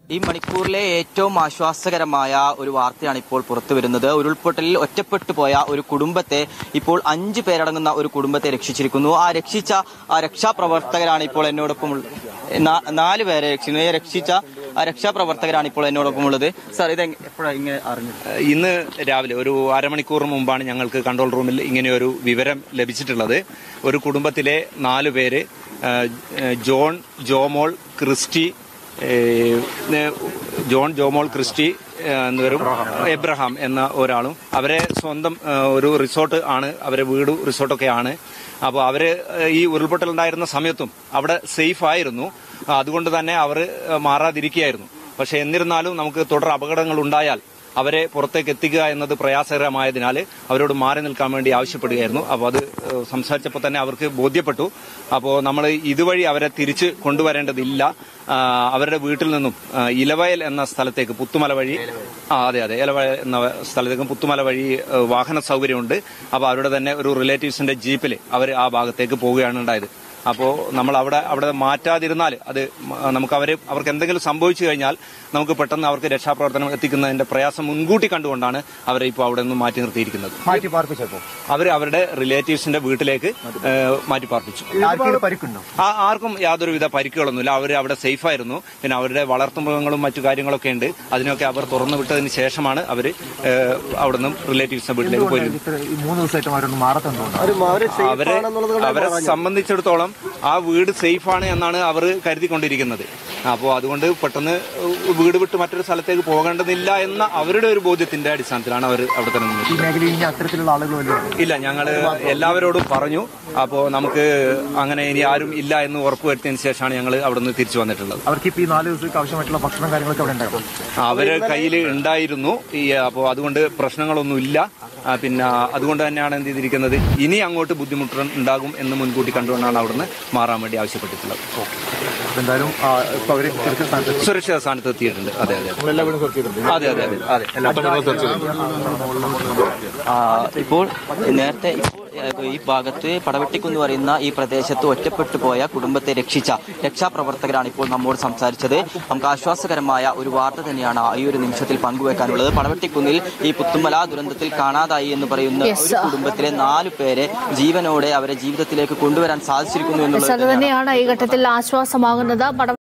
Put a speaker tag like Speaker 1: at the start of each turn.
Speaker 1: ഈ മണിക്കൂറിലെ ഏറ്റവും ആശ്വാസകരമായ ഒരു വാർത്തയാണ് ഇപ്പോൾ പുറത്തു വരുന്നത് ഉരുൾപൊട്ടലിൽ ഒറ്റപ്പെട്ടു പോയ ഒരു കുടുംബത്തെ ഇപ്പോൾ അഞ്ചു പേരടങ്ങുന്ന ഒരു കുടുംബത്തെ രക്ഷിച്ചിരിക്കുന്നു ആ രക്ഷിച്ച ആ രക്ഷാപ്രവർത്തകരാണ് ഇപ്പോൾ എന്നോടൊപ്പം ഉള്ള- നാ- നാല് പേരെ രക്ഷിക്കുന്നത് ഈ രക്ഷിച്ച ആ രക്ഷാപ്രവർത്തകരാണ് ഇപ്പോൾ എന്നോടൊപ്പം ഉള്ളത് സാർ ഇത് എപ്പോഴാണ് ഇങ്ങനെ അറിഞ്ഞത്
Speaker 2: ഇന്ന് രാവിലെ ഒരു അരമണിക്കൂർ മുമ്പാണ് ഞങ്ങൾക്ക് കൺട്രോൾ റൂമിൽ ഇങ്ങനെ ഒരു വിവരം ലഭിച്ചിട്ടുള്ളത് ഒരു കുടുംബത്തിലെ നാലു പേര് ആ, ജോൺ ജോമോൾ ക്രിസ്റ്റി ഏ, ഏ, ജോൺ ജോമോൾ ക്രിസ്റ്റി ഏ, എന്നിവരും എബ്രഹാം എന്ന ഒരാളും അവരെ സ്വന്തം ആ, ഒരു റിസോർട്ട് ആണ് അവരെ വീട് റിസോർട്ടൊക്കെ ആണ് അപ്പോൾ അവര് ഈ ഉരുൾപൊട്ടൽ ഉണ്ടായിരുന്ന സമയത്തും അവിടെ സേഫ് ആയിരുന്നു അതുകൊണ്ട് തന്നെ അവർ മാറാതിരിക്കുകയായിരുന്നു പക്ഷെ എന്നിരുന്നാലും നമുക്ക് തുടർ അപകടങ്ങൾ ഉണ്ടായാൽ അവരെ പുറത്തേക്ക് എത്തിക്കുക എന്നത് പ്രയാസകരമായതിനാൽ അവരോട് മാറി നിൽക്കാൻ വേണ്ടി ആവശ്യപ്പെടുകയായിരുന്നു അപ്പോൾ അത് ഏഹ്, സംസാരിച്ചപ്പോൾ തന്നെ അവർക്ക് ബോധ്യപ്പെട്ടു അപ്പോൾ നമ്മൾ ഇതുവഴി അവരെ തിരിച്ച് കൊണ്ടുവരേണ്ടതില്ല ആ, അവരുടെ വീട്ടിൽ നിന്നും ആ, ഇലവയൽ എന്ന സ്ഥലത്തേക്ക് പുത്തുമല വഴി ആ അതെ അതെ ഇലവയൽ എന്ന സ്ഥലത്തേക്ക് പുത്തുമല വഴി ഏഹ്, വാഹന സൗകര്യമുണ്ട് അപ്പോൾ അവരുടെ തന്നെ ഒരു റിലേറ്റീവ്സിന്റെ ജീപ്പിൽ അവർ ആ ഭാഗത്തേക്ക് പോവുകയാണ് ഉണ്ടായത് അപ്പോൾ നമ്മൾ അവിടെ അവിടെ മാറ്റാതിരുന്നാൽ അത് മ- നമുക്ക് അവരെ അവർക്ക് എന്തെങ്കിലും സംഭവിച്ചു കഴിഞ്ഞാൽ നമുക്ക് പെട്ടെന്ന് അവർക്ക് രക്ഷാപ്രവർത്തനം എത്തിക്കുന്നതിന്റെ പ്രയാസം മുൻകൂട്ടി കണ്ടുകൊണ്ടാണ് അവരെ ഇപ്പോൾ അവിടെ നിന്ന് മാറ്റി നിർത്തിയിരിക്കുന്നത്
Speaker 3: മാറ്റി പാർപ്പിച്ചപ്പോ
Speaker 2: അവർ അവരുടെ റിലേറ്റീവ്സിന്റെ വീട്ടിലേക്ക് ഏഹ്, മാറ്റി പാർപ്പിച്ചു
Speaker 3: ആർക്കെങ്കിലും പരിക്കുണ്ടോ
Speaker 2: ആ- ആർക്കും യാതൊരുവിധ പരിക്കുകളൊന്നുമില്ല അവർ അവിടെ സേഫ് ആയിരുന്നു പിന്നെ അവരുടെ വളർത്തുമൃഗങ്ങളും മറ്റു കാര്യങ്ങളൊക്കെ ഉണ്ട് അതിനൊക്കെ അവർ തുറന്നു വിട്ടതിന് ശേഷമാണ് അവർ അവിടെ നിന്നും റിലേറ്റീവ്സിന്റെ വീട്ടിലേക്ക് പോയിരുന്നത്
Speaker 3: ഇത്ര ഈ മൂന്ന് ദിവസമായിട്ട് അവരൊന്നും മാറത്തുണ്ടോ
Speaker 2: അവരെ അവരെ സംബന്ധിച്ചിടത്തോളം ആ വീട് സേഫ് ആണ് എന്നാണ് അവർ കരുതിക്കൊണ്ടിരിക്കുന്നത് അപ്പോൾ അതുകൊണ്ട് പെട്ടെന്ന് വീട് വിട്ട് മറ്റൊരു സ്ഥലത്തേക്ക് പോകേണ്ടതില്ല എന്ന അവരുടെ ഒരു ബോധ്യത്തിന്റെ അടിസ്ഥാനത്തിലാണ് അവർ അവിടെ തന്നെ നിന്നത്
Speaker 3: ഈ മേഖലയിൽ ഇനി അത്തരത്തിലുള്ള ആളുകൾ വല്ലതും
Speaker 2: ഇല്ല ഞങ്ങൾ എല്ലാവരോടും പറഞ്ഞു അപ്പോൾ നമുക്ക് അങ്ങനെ ഇനി ആരും ഇല്ല എന്ന് ഉറപ്പുവരുത്തിയതിനു ശേഷമാണ് ഞങ്ങൾ അവിടെ നിന്ന് തിരിച്ചു വന്നിട്ടുള്ളത്
Speaker 3: അവർക്ക് ഇപ്പൊ ഈ നാല് ദിവസത്തേക്ക് ആവശ്യമായിട്ടുള്ള ഭക്ഷണം കാര്യങ്ങളൊക്കെ അവിടെ ഉണ്ടാകും
Speaker 2: അവര് കയ്യിൽ ഉണ്ടായിരുന്നു ഈ അപ്പോൾ അതുകൊണ്ട് പ്രശ്നങ്ങളൊന്നും ഇല്ല ആ, പിന്നെ അതുകൊണ്ട് തന്നെയാണ് എന്ത് ചെയ്തിരിക്കുന്നത് ഇനി അങ്ങോട്ട് ബുദ്ധിമുട്ട് ഉണ്ടാകും എന്ന് മുൻകൂട്ടി കണ്ടുകൊണ്ടാണ് അവിടുന്ന് മാറാൻ വേണ്ടി ആവശ്യപ്പെട്ടിട്ടുള്ളത്
Speaker 3: എന്തായാലും ആ, ഇപ്പൊ അവര് ചെറുക്കുന്ന സ്ഥാനത്ത്
Speaker 2: സുരക്ഷിത സ്ഥാനത്ത് എത്തിയിട്ടുണ്ട് അതെ അതെ അതെ
Speaker 3: എല്ലാവരും സെർച്ച് ചെയ്തിട്ടുണ്ട്
Speaker 2: അതെ അതെ അതെ അതെ
Speaker 1: ആ, ഇപ്പോൾ നേരത്തെ ഇപ്പോൾ ഏഹ്, ഈ ഭാഗത്ത് പടവെട്ടിക്കുന്ന് പറയുന്ന ഈ പ്രദേശത്ത് ഒറ്റപ്പെട്ടു പോയ കുടുംബത്തെ രക്ഷിച്ച രക്ഷാപ്രവർത്തകരാണ് ഇപ്പോൾ നമ്മോട് സംസാരിച്ചത് നമുക്ക് ആശ്വാസകരമായ ഒരു വാർത്ത തന്നെയാണ് ഈ ഒരു നിമിഷത്തിൽ പങ്കുവെക്കാനുള്ളത് പടവെട്ടിക്കുന്നിൽ ഈ പുത്തുമല ദുരന്തത്തിൽ കാണാതായി എന്ന് പറയുന്ന ഒരു കുടുംബത്തിലെ നാലു പേരെ ജീവനോടെ അവരെ ജീവിതത്തിലേക്ക് കൊണ്ടുവരാൻ സാധിച്ചിരിക്കുന്നു
Speaker 4: അത്
Speaker 1: എന്നുള്ളത് തന്നെയാണ്
Speaker 4: തന്നെയാണ് ഈ ഘട്ടത്തിൽ ആശ്വാസമാകുന്നത് പട